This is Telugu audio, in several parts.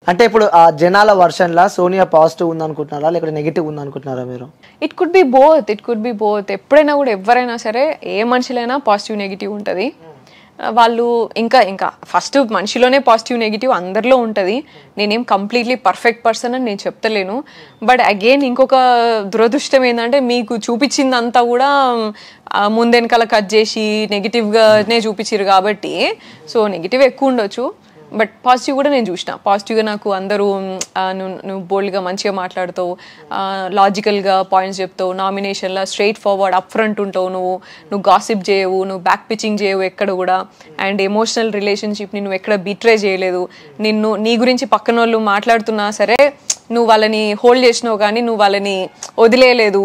అంటే ఇప్పుడు ఆ జనాల వర్షన్లా సోనియా పాజిటివ్ ఉంది అనుకుంటున్నారా లేకపోతే నెగిటివ్ ఉంది అనుకుంటున్నారా మీరు it could be both it could be both ఎప్పుడైనా కూడా ఎవరైనా సరే ఏ మనిషిలైనా పాజిటివ్ నెగిటివ్ ఉంటుంది వాళ్ళు ఇంకా ఇంకా ఫస్ట్ మనిషిలోనే పాజిటివ్ నెగిటివ్ అందరిలో ఉంటుంది నేనేం కంప్లీట్లీ పర్ఫెక్ట్ పర్సన్ అని నేను చెప్తలేను బట్ అగైన్ ఇంకొక దురదృష్టం ఏంటంటే మీకు చూపించిందంతా కూడా ఆ, ముందెనకాల కట్ చేసి నెగిటివ్గానే చూపించారు కాబట్టి సో నెగిటివ్ ఎక్కువ ఉండొచ్చు బట్ పాజిటివ్ కూడా నేను చూసిన పాజిటివ్గా నాకు అందరూ మ్, ఆ, నువ్వు నువ్వు బోల్డ్గా మంచిగా మాట్లాడుతావు లాజికల్గా పాయింట్స్ చెప్తావు నామినేషన్లో స్ట్రైట్ ఫార్వర్డ్ అప్ ఫ్రంట్ ఉంటావు నువ్వు నువ్వు గాసిప్ చేయవు నువ్వు బ్యాక్ పిచ్చింగ్ చేయవు ఎక్కడ కూడా అండ్ ఎమోషనల్ రిలేషన్షిప్ని నువ్వు ఎక్కడ బిట్రే చేయలేదు నిన్ను నీ గురించి పక్కన వాళ్ళు మాట్లాడుతున్నా సరే నువ్వు వాళ్ళని హోల్డ్ చేసినావు కానీ నువ్వు వాళ్ళని వదిలేయలేదు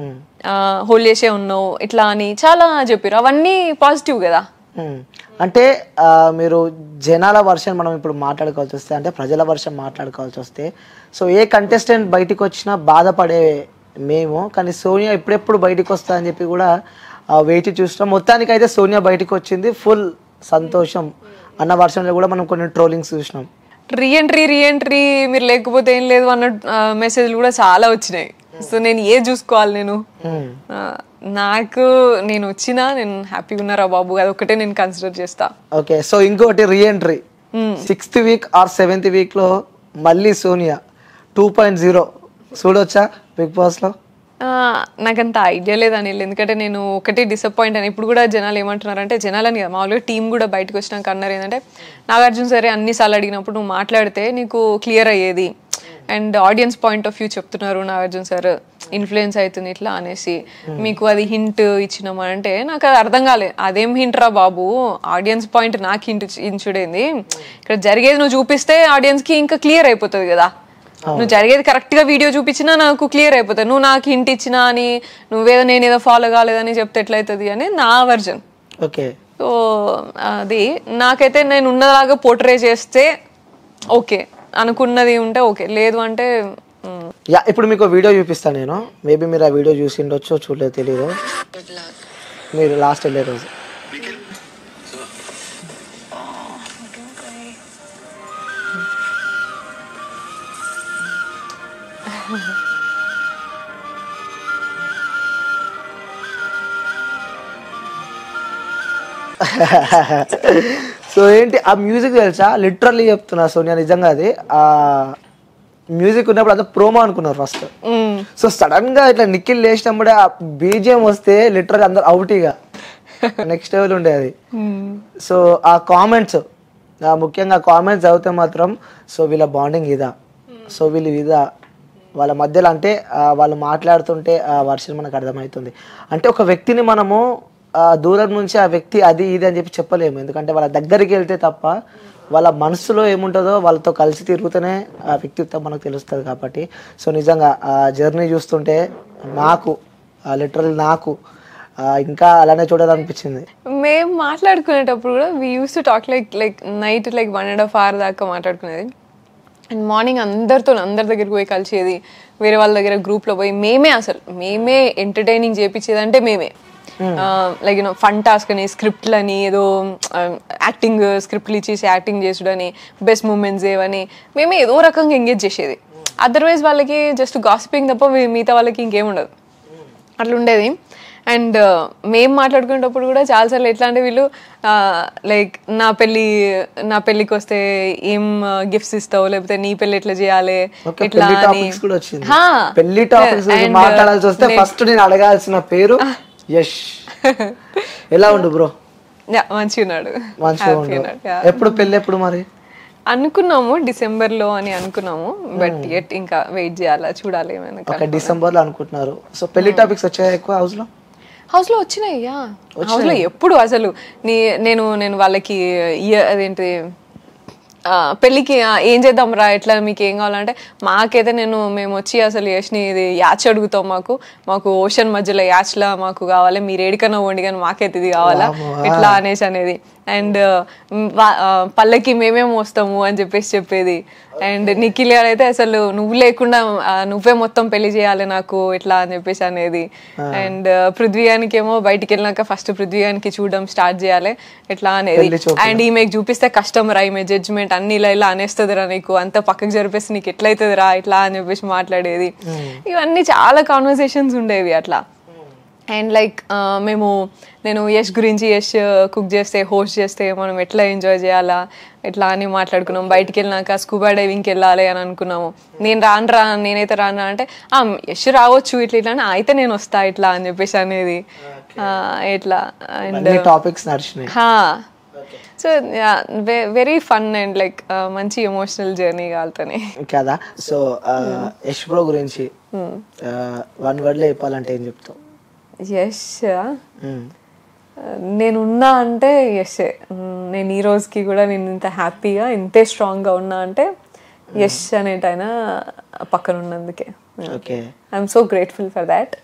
హోల్డ్ చేసే ఉన్నావు ఇట్లా అని చాలా చెప్పారు అవన్నీ పాజిటివ్ కదా మ్మ్. అంటే ఆ, మీరు జనాల వర్షం మనం ఇప్పుడు మాట్లాడుకోవాల్సి వస్తే అంటే ప్రజల వర్షం మాట్లాడుకోవాల్సి వస్తే సో ఏ కంటెస్టెంట్ బయటికి వచ్చినా బాధపడే మేము కానీ సోనియా ఎప్పుడెప్పుడు బయటికి వస్తా అని చెప్పి కూడా ఆ, వేచి చూస్తున్నాం మొత్తానికి అయితే సోనియా బయటికి వచ్చింది ఫుల్ సంతోషం అన్న వర్షంలో కూడా మనం కొన్ని ట్రోలింగ్స్ చూసినాం రీఎంట్రీ రీఎంట్రీ మీరు లేకపోతే ఏం లేదు అన్న మెసేజ్లు కూడా చాలా వచ్చినాయి సో నేను ఏ చూసుకోవాలి నేను మ్మ్. ఆ, నాకు నేను వచ్చినా నేను హ్యాపీగా ఉన్నారా బాబు అది ఒకటే నేను కన్సిడర్ చేస్తా ఓకే సో ఇంకోటి reentry sixth week or seventh week లో మళ్ళీ సోనియా టూ పాయింట్ జీరో చూడొచ్చా బిగ్ బాస్ లో ఆ, నాకంత ఐడియా లేదు అనిల్ ఎందుకంటే నేను ఒకటి డిసప్పాయింట్ అని ఇప్పుడు కూడా జనాలు ఏమంటున్నారంటే జనాలని కదా మామూలుగా టీం కూడా బయటకు వచ్చినాక అన్నారు ఏంటంటే నాగార్జున సరే అన్నిసార్లు అడిగినప్పుడు నువ్వు మాట్లాడితే నీకు క్లియర్ అయ్యేది and audience point of view చెప్తున్నారు నాగార్జున సార్ ఇన్ఫ్లుయెన్స్ అవుతుంది ఇట్లా అనేసి మీకు అది హింట్ ఇచ్చినామా అంటే నాకు అది అర్థం కాలే అదేం హింట్ రా బాబు ఆడియన్స్ పాయింట్ నాకు హింట్ ఇచ్చుడేంది ఇక్కడ జరిగేది నువ్వు చూపిస్తే ఆడియన్స్ కి ఇంకా క్లియర్ అయిపోతుంది కదా నువ్వు జరిగేది కరెక్ట్ గా వీడియో చూపించినా నాకు క్లియర్ అయిపోతుంది నువ్వు నాకు హింట్ ఇచ్చినా అని నువ్వేదో నేనేదో ఫాలో కాలేదని చెప్తే ఎట్లయితుంది అని నా వర్జన్ ఓకే సో అది నాకైతే నేను ఉన్నలాగా పోర్ట్రే చేస్తే ఓకే అనుకున్నది ఉంటే ఓకే లేదు అంటే మ్, యా ఇప్పుడు మీకు వీడియో చూపిస్తాను నేను మేబీ మీరు ఆ వీడియో చూసి ఉండొచ్చో చూడలేదు తెలియదు మీరు లాస్ట్ వెళ్ళే రోజు సో ఏంటి ఆ మ్యూజిక్ తెలుసా లిటరల్లీ చెప్తున్నా సోనియా నిజంగా అది ఆ మ్యూజిక్ ఉన్నప్పుడు అంతా ప్రోమో అనుకున్నారు ఫస్ట్ మ్, సో సడన్ గా ఇట్లా నిఖిల్ లేచినప్పుడే ఆ బీజిఎం వస్తే లిటరల్ అందరు అవుటీగా నెక్స్ట్ లెవెల్ ఉండే అది మ్. సో ఆ కామెంట్స్ ముఖ్యంగా కామెంట్స్ చదివితే మాత్రం సో వీళ్ళ బాండింగ్ ఇదా సో వీళ్ళు ఇదా వాళ్ళ మధ్యలో అంటే ఆ, వాళ్ళు మాట్లాడుతుంటే ఆ వర్షన్ మనకు అర్థమవుతుంది అంటే ఒక వ్యక్తిని మనము ఆ, దూరం నుంచి ఆ వ్యక్తి అది ఇది అని చెప్పి చెప్పలేము ఎందుకంటే వాళ్ళ దగ్గరికి వెళ్తే తప్ప వాళ్ళ మనసులో ఏముంటుందో వాళ్ళతో కలిసి తిరుగుతూనే ఆ వ్యక్తిత్వం మనకు తెలుస్తుంది కాబట్టి సో నిజంగా ఆ జర్నీ చూస్తుంటే నాకు లిటరల్ నాకు ఆ, ఇంకా అలానే చూడాలనిపించింది మేము మాట్లాడుకునేటప్పుడు కూడా we use to talk like like night like one and half hour దాకా మాట్లాడుకునేది అండ్ మార్నింగ్ అందరితో అందరి దగ్గరికి పోయి కలిసేది వేరే వాళ్ళ దగ్గర గ్రూప్లో పోయి మేమే అసలు మేమే ఎంటర్టైనింగ్ చేపించేది అంటే మేమే లైక్ యూనో ఫన్ టాస్క్ అని స్క్రిప్ట్లని ఏదో యాక్టింగ్ స్క్రిప్ట్లు ఇచ్చేసి యాక్టింగ్ చేసుడని బెస్ట్ మూమెంట్స్ ఏవని మేమే ఏదో రకంగా ఎంగేజ్ చేసేది అదర్వైజ్ వాళ్ళకి జస్ట్ గాసిపింగ్ తప్ప వీ- మిగతా వాళ్ళకి ఇంకేం ఉండదు అట్లా ఉండేది అండ్ మేము మాట్లాడుకునేటప్పుడు కూడా చాలాసార్లు ఎట్లా అంటే వీళ్ళు లైక్ నా పెళ్ళి నా పెళ్ళికి వస్తే ఏం గిఫ్ట్స్ ఇస్తావు లేకపోతే నీ పెళ్ళి ఎట్లా చేయాలి ఓకే ఇట్లా పెళ్లి అని టాపిక్స్ కూడా వచ్చింది హా. పెళ్లి టాపిక్స్ గురించి And, మాట్లాడాల్సి వస్తే నేను- ఫస్ట్ నేను అడగాల్సిన పేరు యష్ ఎలా ఉండు బ్రో Yeah, మంచిగా ఉన్నాడు మంచిగా Happy ఉండు ఉన్నాడు Yeah. ఎప్పుడు పెళ్ళి ఎప్పుడు మరి అనుకున్నాము డిసెంబర్ లో అని అనుకున్నాము బట్ ఎట్ ఇంకా వెయిట్ చేయాలా చూడాలి ఏమైనా ఒక డిసెంబర్ లో అనుకుంటున్నారు సో పెళ్లి టాపిక్స్ వచ్చాయి ఎక్కువ హౌస్ లో హౌస్ లో వచ్చినాయి యా హౌస్ లో ఎప్పుడు అసలు నీ నేను నేను వాళ్ళకి ఇయ- అదేంటి ఆ, పెళ్ళికి ఆ, ఏం చేద్దాం రా ఎట్లా మీకు ఏం కావాలంటే మాకైతే నేను మేము వచ్చి అసలు యష్ని ఇది యాచ్ అడుగుతాం మాకు మాకు ఓషన్ మధ్యలో యాచ్లా మాకు కావాలి మీరు ఏడికన్నా వండి కానీ మాకైతే ఇది కావాలా ఇట్లా అనేసి అనేది అండ్ పల్లకి మేమే మోస్తాము అని చెప్పేసి చెప్పేది అండ్ నిఖిల్ గారు అయితే అసలు నువ్వు లేకుండా ఆ, నువ్వే మొత్తం పెళ్లి చేయాలి నాకు ఇట్లా అని చెప్పేసి అనేది అండ్ పృథ్వీయానికి ఏమో బయటికి వెళ్ళినాక ఫస్ట్ పృథ్వీయానికి చూడడం స్టార్ట్ చేయాలి ఇట్లా అనేది పెళ్లి చూపులు. అండ్ ఈమెకు చూపిస్తే కస్టమర్ ఈమె జడ్జ్మెంట్ అన్ని ఇలా ఇలా అనేస్తుందిరా నీకు అంత పక్కకు జరిపేసి నీకు ఎట్లయితుందిరా ఇట్లా అని చెప్పేసి మాట్లాడేది ఇవన్నీ చాలా కాన్వర్సేషన్స్ ఉండేవి అట్లా అండ్ లైక్ మేము నేను యష్ గురించి యష్ కుక్ చేస్తే హోస్ట్ చేస్తే మనం ఎట్లా ఎంజాయ్ చేయాలా ఎట్లా అని మాట్లాడుకున్నాం బయటికి వెళ్ళినాక స్కూబా డైవింగ్కి వెళ్ళాలి అని అనుకున్నాము నేను రాను రా నేనైతే రాను రా అంటే "ఆ, యష్ రావచ్చు ఇట్లా ఇట్లా అని అయితే నేను వస్తా ఇట్లా అని చెప్పేసి అనేది ఆ, ఇట్లా అండ్ అన్ని టాపిక్స్ నడిచినాయి so very fun and like మంచి ఎమోషనల్ జర్నీ కాలుతోనే కదా సో యష్ బ్రో గురించి వన్ వర్డ్ లో చెప్పాలంటే ఏం చెప్తావు యష్ మ్మ్. నేను ఉన్నా అంటే యష్ నేను ఈ రోజుకి కూడా నేను ఇంత హ్యాపీగా ఇంతే స్ట్రాంగ్గా ఉన్నా అంటే యష్ అనేటైనా పక్కన ఉన్నందుకే okay I'm so grateful for that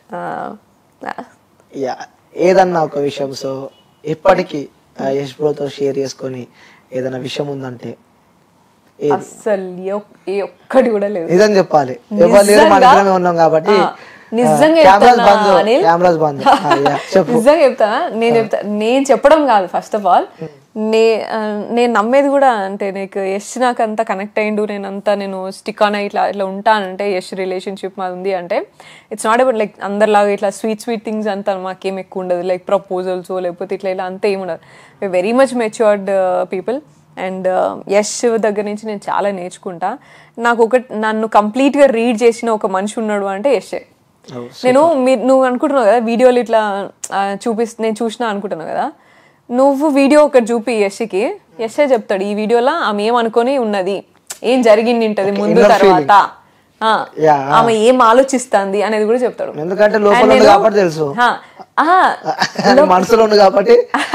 yeah ఏదన్నా ఒక విషయం సో ఇప్పటికీ ఆ, యష్ బ్రోతో షేర్ చేసుకొని ఏదైనా విషయం ఉందంటే ఏది అస్సలు ఏ ఒక్- ఏ ఒక్కటి కూడా లేదు నిజం చెప్పాలి ఎవరు లేరు మన నిజంగా? ఇద్దరమే ఉన్నాం కాబట్టి ఆ, నిజంగా కెమెరాస్ చెప్తున్నా, బంద్ అనిల్. కెమెరాస్ బంద్ ఆ, యా, చెప్పు నిజంగా చెప్తా నేను చెప్తా నేను చెప్పడం కాదు ఫస్ట్ ఆఫ్ ఆల్ నే ఆ, నేను నమ్మేది కూడా అంటే నీకు యష్ నాకు అంత కనెక్ట్ అయ్యిండు నేను అంతా నేను స్టిక్ ఆన్ ఇట్లా ఇట్లా ఉంటానంటే యష్ రిలేషన్షిప్ మాది ఉంది అంటే ఇట్స్ నాట్ అబౌట్ లైక్ అందరిలాగా ఇట్లా స్వీట్ స్వీట్ థింగ్స్ అంతా మాకేం ఎక్కువ ఉండదు లైక్ ప్రపోజల్స్ లేకపోతే ఇట్లా ఇలా అంతా ఏమి ఉండదు very much matured people and Yash దగ్గర నుంచి నేను చాలా నేర్చుకుంటా నాకు ఒక నన్ను కంప్లీట్గా రీడ్ చేసిన ఒక మనిషి ఉన్నాడు అంటే యషే Oh, నేను మీ- నువ్వు అనుకుంటున్నావు కదా వీడియోలు ఇట్లా ఆ, చూపిస్ నేను చూసినా అనుకుంటున్నావు కదా నువ్వు వీడియో ఒకటి చూపి యశ్కి యశ్ఏ చెప్తాడు ఈ వీడియోలో ఆమె ఏమనుకొని ఉన్నది ఏం జరిగింది ఉంటది ముందు inner తర్వాత ఆ, Yeah, ah. ఆమె ఏం ఆలోచిస్తుంది అనేది కూడా చెప్తాడు ఎందుకంటే లోపల And ఉంది నేను- కాబట్టి తెలుసు ఆ, ఆహా, మనసులో ఉంది కాబట్టి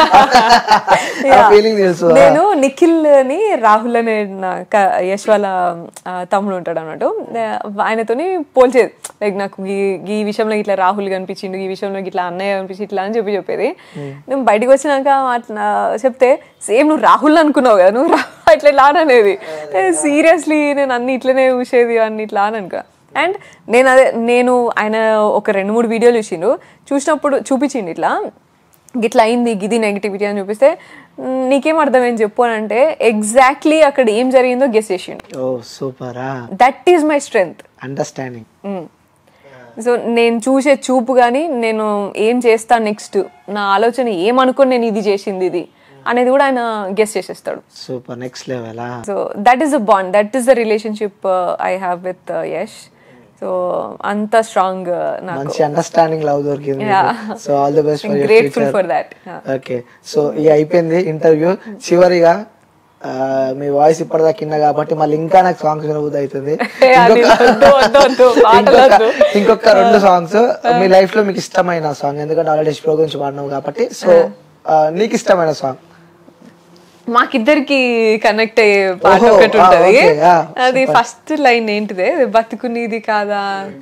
ఆ Yeah. ఫీలింగ్ తెలుసు నేను నిఖిల్ అని రాహుల్ అనే నా క- యశ్ వాళ్ళ ఆ, తమ్ముడు ఉంటాడు అన్నట్టు ఆయనతోని పోల్చేది లైక్ నాకు ఈ ఈ విషయంలో ఇట్లా రాహుల్ కనిపించిండు ఈ విషయంలో ఇట్లా అన్నయ్య కనిపించి ఇట్లా అని చెప్పి చెప్పేది నేను బయటకు వచ్చినాక అట్లా చెప్తే సేమ్ నువ్వు రాహుల్ అనుకున్నావు కదా నువ్వు రా- ఇట్లా ఇట్లా అని అనేది సీరియస్లీ నేను అన్ని ఇట్లనే చూసేది అన్ని ఇట్లా అని అనుకో అండ్ నేను అదే నేను ఆయన ఒక రెండు మూడు వీడియోలు చూసిండు చూసినప్పుడు చూపించిండు ఇట్లా గిట్లా అయింది గిది నెగిటివిటీ అని చూపిస్తే "మ్, నీకేం అర్థమైంది చెప్పు అని అంటే ఎగ్జాక్ట్లీ అక్కడ ఏం జరిగిందో గెస్ చేసిండు ఓ సూపరా that is my strength understanding so నేను చూసే చూపు కానీ నేను ఏం చేస్తా నెక్స్ట్ నా ఆలోచన ఏమనుకొని నేను ఇది చేసింది ఇది అనేది కూడా ఆయన గెస్ చేసేస్తాడు సూపర్ నెక్స్ట్ లెవెలా so that is the bond that is the relationship I have with Yash so అంత స్ట్రాంగ్ నాకు మంచి అండర్స్టాండింగ్ లవ్ దొరికింది Yeah. So all the best for grateful for that okay so ఇది అయిపోయింది ఇంటర్వ్యూ చివరిగా ఆ, మీ వాయిస్ ఇప్పటిదాకా కింద కాబట్టి మళ్ళీ ఇంకా నాకు సాంగ్స్ వినబుద్ధి అవుతుంది అది ఇంకొక- వద్దు, వద్దు, వద్దు, పాటలు ఇంకొక- వద్దు. ఇంకొక రెండు సాంగ్స్ మీ లైఫ్ లో మీకు ఇష్టమైన సాంగ్ ఎందుకంటే ఆల్రెడీ ప్రో గురించి పాడినావు కాబట్టి సో నీకు ఇష్టమైన సాంగ్ మాకిద్దరికి కనెక్ట్ అయ్యే పాట ఓహో, ఒకటి ఆ, ఉంటది okay, ah, అది ఫస్ట్ లైన్ ఏంటిదే బతుకునిది కాదా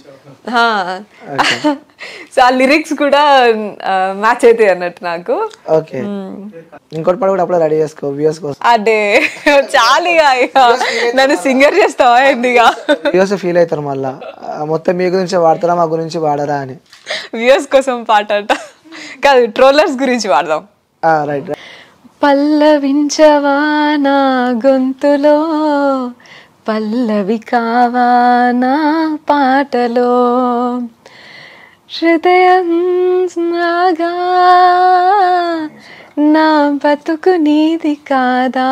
సో ఆ లిరిక్స్ కూడా మ్యాచ్ అవుతాయి అన్నట్టు నాకు ఓకే ఇంకోటి పాట కూడా అప్పుడే రెడీ చేసుకో వ్యూస్ కోసం అదే చాలిగా ఇక నన్ను సింగర్ చేస్తావా ఏందిగా వ్యూస్ ఫీల్ అవుతారు మళ్ళా ఆ, మొత్తం మీ గురించి వాడతారా మా గురించి వాడరా అని వ్యూస్ కోసం పాట అంట కాదు ట్రోలర్స్ గురించి వాడదాం రైట్ పల్లవించవా నా గొంతులో పల్లవి కావా నా పాటలో హృదయం నాగా నా బతుకు నీది కాదా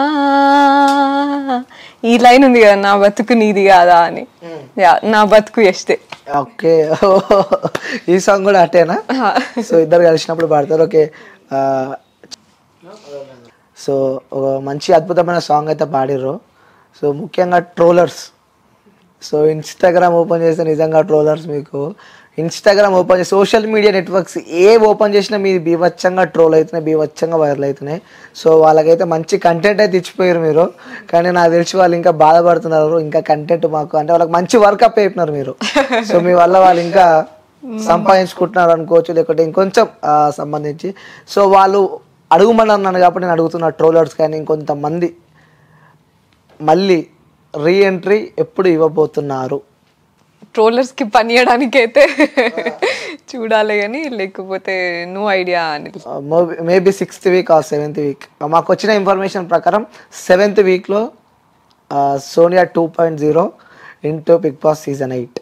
ఈ లైన్ ఉంది కదా నా బతుకు నీది కాదా అని యా నా బతుకు ఎస్తే ఓకే ఈ సాంగ్ కూడా అట్టేనా సో ఇద్దరు కలిసినప్పుడు పాడతారు ఓకే సో ఒక మంచి అద్భుతమైన సాంగ్ అయితే పాడిర్రు సో ముఖ్యంగా ట్రోలర్స్ సో ఇన్స్టాగ్రామ్ ఓపెన్ చేస్తే నిజంగా ట్రోలర్స్ మీకు ఇన్స్టాగ్రామ్ ఓపెన్ చేసి సోషల్ మీడియా నెట్వర్క్స్ ఏ ఓపెన్ చేసినా మీ బీభత్సంగా ట్రోల్ అవుతున్నాయి బీభత్సంగా వైరల్ అవుతున్నాయి సో వాళ్ళకైతే మంచి కంటెంట్ అయితే ఇచ్చిపోయారు మీరు కానీ నాకు తెలిసి వాళ్ళు ఇంకా బాధపడుతున్నారు ఇంకా కంటెంట్ మాకు అంటే వాళ్ళకి మంచి వర్క్ అప్ అయిపోయినారు మీరు సో మీ వల్ల వాళ్ళు ఇంకా సంపాదించుకుంటున్నారు అనుకోవచ్చు లేకపోతే ఇంకొంచెం ఆ, సంబంధించి సో వాళ్ళు అడుగుమని అన్నాను కాబట్టి నేను అడుగుతున్నా ట్రోలర్స్ కానీ ఇంకొంతమంది మళ్ళీ రీ ఎంట్రీ ఎప్పుడు ఇవ్వబోతున్నారు ట్రోలర్స్ కి పని చేయడానికి అయితే చూడాలి కానీ లేకపోతే నో ఐడియా అని maybe sixth week or seventh week మాకు వచ్చిన ఇన్ఫర్మేషన్ ప్రకారం సెవెంత్ వీక్లో Sonia two point zero into Bigg Boss season eight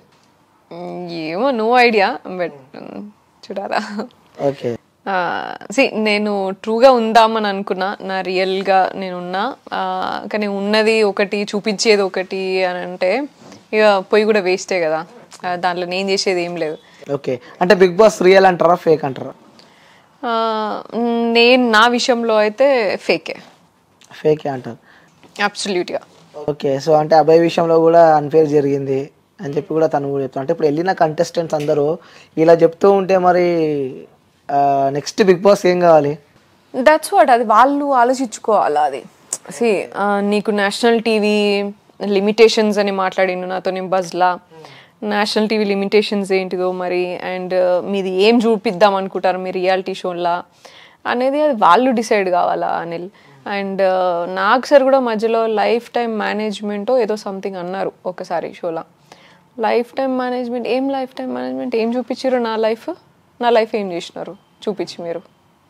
ఏమో నో ఐడియా బట్ చూడాలా ఓకే సి నేను ట్రూగా ఉందామని అనుకున్నా నా రియల్గా నేను ఉన్నా ఆ, కానీ ఉన్నది ఒకటి చూపించేది ఒకటి అని అంటే ఇక పోయి కూడా వేస్టే కదా ఆ, దాంట్లో నేను చేసేది ఏం లేదు ఓకే అంటే బిగ్ బాస్ రియల్ అంటారా ఫేక్ అంటారా ఆ, నేను నా విషయంలో అయితే ఫేకే ఫేకే అంటారు అబ్సల్యూట్గా ఓకే సో అంటే అబ్బాయి విషయంలో కూడా అన్ఫేర్ జరిగింది అని చెప్పి కూడా తను కూడా చెప్తాను అంటే ఇప్పుడు వెళ్ళిన కంటెస్టెంట్స్ అందరూ ఇలా చెప్తూ ఉంటే మరి నెక్స్ట్ బిగ్ బాస్ ఏం కావాలి దట్స్ వాట్ అది వాళ్ళు ఆలోచించుకోవాలి అది సి నీకు నేషనల్ టీవీ లిమిటేషన్స్ అని మాట్లాడిండు నాతో నేను బజ్లా నేషనల్ టీవీ లిమిటేషన్స్ ఏంటిదో మరి అండ్ మీది ఏం చూపిద్దాం అనుకుంటారు మీ రియాలిటీ షోలా అనేది అది వాళ్ళు డిసైడ్ కావాలా అనిల్ అండ్ నాకు సార్ కూడా మధ్యలో లైఫ్ టైం మేనేజ్మెంట్ ఏదో సంథింగ్ అన్నారు ఒకసారి షోలా లైఫ్ టైం మేనేజ్మెంట్ ఏం లైఫ్ టైం మేనేజ్మెంట్ ఏం చూపించారు నా లైఫ్ నా లైఫ్ ఏం చేసినారు చూపించి మీరు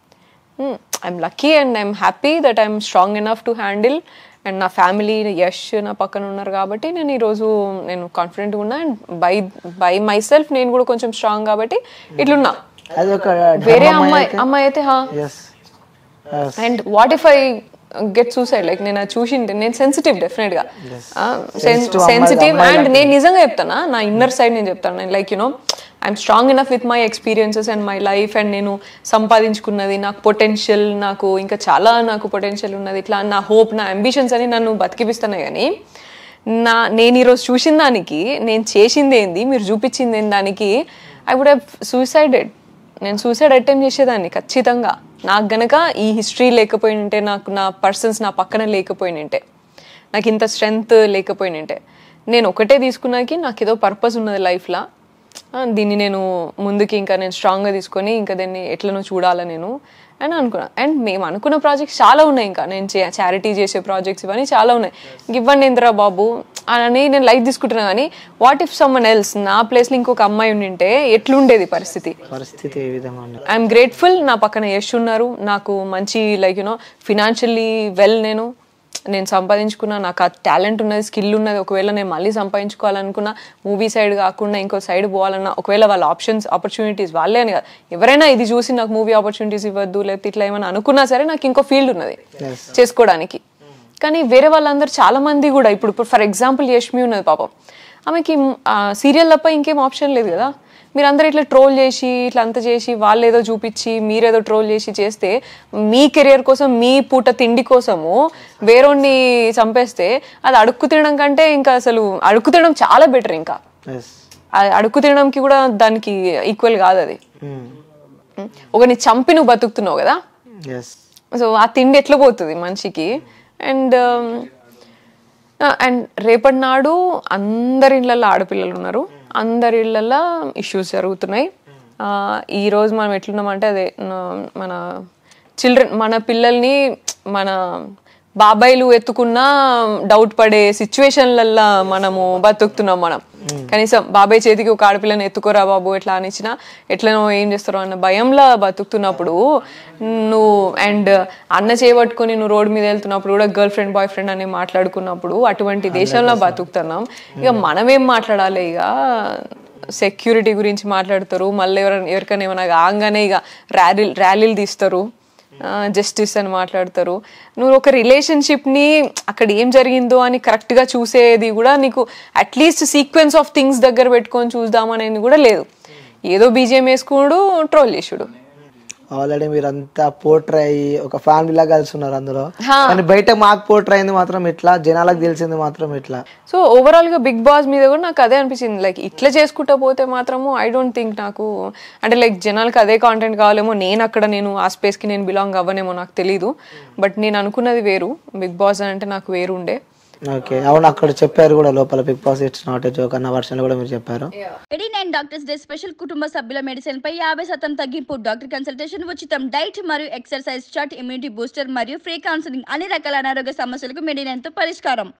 I'm lucky and I'm happy that I'm strong enough to handle and నా ఫ్యామిలీ యష్ నా పక్కన ఉన్నారు కాబట్టి నేను ఈరోజు నేను కాన్ఫిడెంట్గా ఉన్నా and by by myself నేను కూడా కొంచెం స్ట్రాంగ్ కాబట్టి ఇట్లున్నా అది ఒక వేరే అమ్మాయి అమ్మాయి అయితే హా yes and what if I get suicide like నేను అది చూసింటే నేను సెన్సిటివ్ డెఫినెట్ గా సెన్సిటివ్ అండ్ నేను నిజంగా చెప్తానా నా ఇన్నర్ సైడ్ నేను చెప్తాను నేను like you know I'm strong enough with my experiences and my life and నేను సంపాదించుకున్నది నాకు పొటెన్షియల్ నాకు ఇంకా చాలా నాకు పొటెన్షియల్ ఉన్నది ఇట్లా నా హోప్ నా అంబిషన్స్ అని నన్ను బతికిపిస్తున్నాయి కానీ నా నేను ఈరోజు చూసిన దానికి నేను చేసింది ఏంది మీరు చూపించింది ఏంది దానికి ఐ వుడ్ హ్యావ్ సూసైడెడ్ నేను సూసైడ్ అటెంప్ట్ చేసేదాన్ని ఖచ్చితంగా నాకు గనక ఈ హిస్టరీ లేకపోయినంటే నాకు నా పర్సన్స్ నా పక్కన లేకపోయినంటే నాకు ఇంత స్ట్రెంగ్త్ లేకపోయినంటే నేను ఒకటే తీసుకున్నాకి నాకు ఏదో పర్పస్ ఉన్నది లైఫ్లో దీన్ని నేను ముందుకి ఇంకా నేను స్ట్రాంగ్గా తీసుకొని ఇంకా దీన్ని ఎట్లనో చూడాలా నేను అని అనుకున్నా అండ్ మేము అనుకున్న ప్రాజెక్ట్స్ చాలా ఉన్నాయి ఇంకా నేను చారిటీ చేసే ప్రాజెక్ట్స్ ఇవన్నీ చాలా ఉన్నాయి ఇంక ఇవ్వండి ఇందిరా బాబు అని నేను లైట్ తీసుకుంటున్నా కానీ వాట్ ఇఫ్ సమ్మన్ ఎల్స్ నా ప్లేస్లో ఇంకొక అమ్మాయి ఉండింటే ఎట్లుండేది పరిస్థితి పరిస్థితి ఏ విధంగా ఉంది ఐఎమ్ గ్రేట్ఫుల్ నా పక్కన యశ్ ఉన్నారు నాకు మంచి లైక్ యూనో ఫినాన్షియల్లీ వెల్ నేను నేను సంపాదించుకున్నా నాకు ఆ టాలెంట్ ఉన్నది స్కిల్ ఉన్నది ఒకవేళ నేను మళ్ళీ సంపాదించుకోవాలనుకున్నా మూవీ సైడ్ కాకుండా ఇంకో సైడ్ పోవాలన్నా ఒకవేళ వాళ్ళ ఆప్షన్స్ ఆపర్చునిటీస్ వాళ్ళే అని కాదు ఎవరైనా ఇది చూసి నాకు మూవీ ఆపర్చునిటీస్ ఇవ్వద్దు లేకపోతే ఇట్లా ఏమైనా అనుకున్నా సరే నాకు ఇంకో ఫీల్డ్ ఉన్నది చేసుకోవడానికి కానీ వేరే వాళ్ళందరూ చాలా మంది కూడా ఇప్పుడు ఇప్పుడు ఫర్ ఎగ్జాంపుల్ యష్మి ఉన్నది పాపం ఆమెకి సీరియల్ తప్ప ఇంకేం ఆప్షన్ లేదు కదా మీరందరూ ఇట్లా ట్రోల్ చేసి ఇట్లా అంత చేసి వాళ్ళు ఏదో చూపించి మీరేదో ట్రోల్ చేసి చేస్తే మీ కెరియర్ కోసం మీ పూట తిండి కోసము వేరొన్ని చంపేస్తే అది అడుక్కు తినడం కంటే ఇంకా అసలు అడుక్కు తినడం చాలా బెటర్ ఇంకా ఎస్ ఆ అడుక్కు తినడంకి కూడా దానికి ఈక్వల్ కాదు అది ఒకని చంపి నువ్వు బతుకుతున్నావు కదా ఎస్ సో ఆ తిండి ఎట్లా పోతుంది మనిషికి అండ్ అండ్ రేపటి నాడు అందరి ఇళ్ళల్లో ఆడపిల్లలు ఉన్నారు అందరి ఇళ్ళల్లో ఇష్యూస్ జరుగుతున్నాయి ఆ, ఈ రోజు మనం ఎట్లున్నామంటే అదే న- మన చిల్డ్రన్ మన పిల్లల్ని మన బాబాయిలు ఎత్తుకున్నా డౌట్ పడే సిచ్యువేషన్లల్లో మనము బతుకుతున్నాం మనం కనీసం బాబాయ్ చేతికి ఒక ఆడపిల్లని ఎత్తుకోరా బాబు ఎట్లా అనిచ్చినా ఎట్లనో ఏం చేస్తారో అన్న భయంలో బతుకుతున్నప్పుడు నువ్వు అండ్ అన్న చేయబట్టుకొని నువ్వు రోడ్డు మీద వెళ్తున్నప్పుడు కూడా గర్ల్ ఫ్రెండ్ బాయ్ ఫ్రెండ్ అని మాట్లాడుకున్నప్పుడు అటువంటి దేశంలో బతుకుతున్నాం ఇక మనమేం మాట్లాడాలి ఇక సెక్యూరిటీ గురించి మాట్లాడతారు మళ్ళీ ఎవరైనా ఎవరికైనా ఏమైనా కాగానే ఇక ర్యాలీ ర్యాలీలు తీస్తారు జస్టిస్ అని మాట్లాడతారు నువ్వు ఒక రిలేషన్షిప్ని అక్కడ ఏం జరిగిందో అని కరెక్ట్గా చూసేది కూడా నీకు అట్లీస్ట్ సీక్వెన్స్ ఆఫ్ థింగ్స్ దగ్గర పెట్టుకొని చూద్దామనేది కూడా లేదు ఏదో బీజిఎం వేసుకున్నాడు ట్రోల్ చేసుడు ఆల్రెడీ మీరు అంతా పోర్ట్రే అయ్యి ఒక ఫ్యామిలీలా కలిసి ఉన్నారు అందులో కానీ బయట మాకు పోర్ట్రే అయింది మాత్రం ఇట్లా జనాలకు తెలిసింది మాత్రం ఇట్లా సో ఓవరాల్ గా బిగ్ బాస్ మీద కూడా నాకు అదే అనిపించింది లైక్ ఇట్లా చేసుకుంటా పోతే మాత్రము ఐ డోంట్ థింక్ నాకు అంటే లైక్ జనాలకు అదే కాంటెంట్ కావాలేమో నేను అక్కడ నేను ఆ space కి నేను బిలాంగ్ అవ్వనేమో నాకు తెలీదు బట్ నేను అనుకున్నది వేరు బిగ్ బాస్ అని అంటే నాకు వేరు ఉండే ఓకే అవును అక్కడ చెప్పారు కూడా లోపల Bigg Boss it's not a joke అన్న వర్షన్లో కూడా మీరు చెప్పారు eighty nine doctors day special కుటుంబ సభ్యుల మెడిసిన్ పై యాభై శాతం తగ్గింపు డాక్టర్ కన్సల్టేషన్ ఉచితం డైట్ మరియు ఎక్సర్సైజ్ చార్ట్ ఇమ్యూనిటీ బూస్టర్ మరియు ఫ్రీ కౌన్సిలింగ్ అన్ని రకాల అనారోగ్య సమస్యలకు మెడినైన్ తో పరిష్కారం